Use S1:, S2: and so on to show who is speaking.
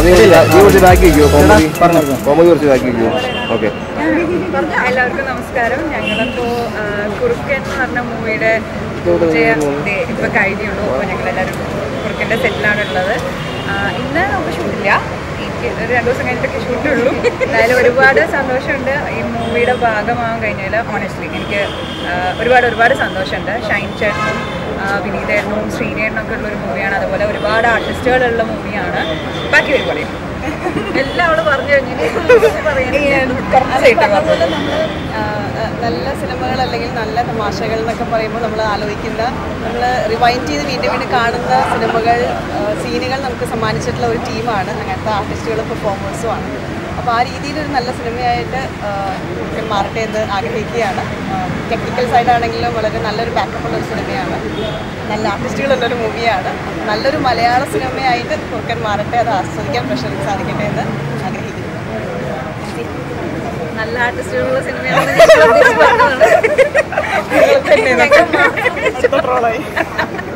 S1: നീ കുറച്ച് നീ കുറച്ച് ബാക്കി വയ്ക്കുമോ കോമഡി കോമഡി കുറച്ച് ബാക്കി വയ്ക്കുമോ ഓക്കെ
S2: എല്ലാവർക്കും നമസ്കാരം ഞങ്ങളിപ്പോ ആ, കുറുക്കൻ എന്ന് പറഞ്ഞ മൂവിയുടെ വിജയം ദേ ഇപ്പൊ കഴിഞ്ഞുള്ളൂ അപ്പോൾ ഞങ്ങളെല്ലാവരും കുറുക്കൻ്റെ സെറ്റിലാണ് ഉള്ളത് ആ, ഇന്ന് നമുക്ക് ഷൂട്ടില്ല എനിക്ക് ഒരു രണ്ടു ദിവസം കഴിഞ്ഞിട്ടൊക്കെ ഷൂട്ടുള്ളൂ എന്തായാലും ഒരുപാട് സന്തോഷമുണ്ട് ഈ മൂവിയുടെ ഭാഗമാകാൻ കഴിഞ്ഞാൽ ഓണസ്റ്റ്ലി എനിക്ക് ആ, ഒരുപാട് ഒരുപാട് സന്തോഷമുണ്ട് ഷൈൻ ചേട്ടനും ആ, വിനീതേട്ടനും ശ്രീനേട്ടനൊക്കെ ഉള്ള ഒരു മൂവിയാണ് അതുപോലെ ഒരുപാട് ആർട്ടിസ്റ്റുകളുള്ള മൂവിയാണ് ബാക്കി വരും പറയും എല്ലാം അവള് പറഞ്ഞു കഴിഞ്ഞാൽ കുറച്ചായിട്ട്
S3: അതുപോലെ നമ്മൾ നല്ല സിനിമകൾ അല്ലെങ്കിൽ നല്ല തമാശകൾ എന്നൊക്കെ പറയുമ്പോൾ നമ്മൾ ആലോചിക്കുന്ന നമ്മൾ റിവൈൻഡ് ചെയ്ത് വീണ്ടും വീണ്ടും കാണുന്ന സിനിമകൾ സീനുകൾ നമുക്ക് സമ്മാനിച്ചിട്ടുള്ള ഒരു ടീമാണ് അങ്ങനത്തെ ആർട്ടിസ്റ്റുകളും പെർഫോമേഴ്സും ആണ് അപ്പോൾ ആ രീതിയിൽ ഒരു നല്ല സിനിമയായിട്ട് ആ, കുറുക്കൻ മാറട്ടെ എന്ന് ആഗ്രഹിക്കുകയാണ് ടെക്നിക്കൽ സൈഡാണെങ്കിലും വളരെ നല്ലൊരു ബാക്കപ്പ് ഉള്ള ഒരു സിനിമയാണ് നല്ല ആർട്ടിസ്റ്റുകളുള്ളൊരു മൂവിയാണ് നല്ലൊരു മലയാള സിനിമയായിട്ട് കുറുക്കൻ മാറട്ടെ അത് ആസ്വദിക്കാൻ പ്രഷർക്ക് സാധിക്കട്ടെ എന്ന് ആഗ്രഹിക്കുന്നു
S2: നല്ല ആർട്ടിസ്റ്റുകളുള്ള സിനിമയാണ്
S3: ഞങ്ങൾ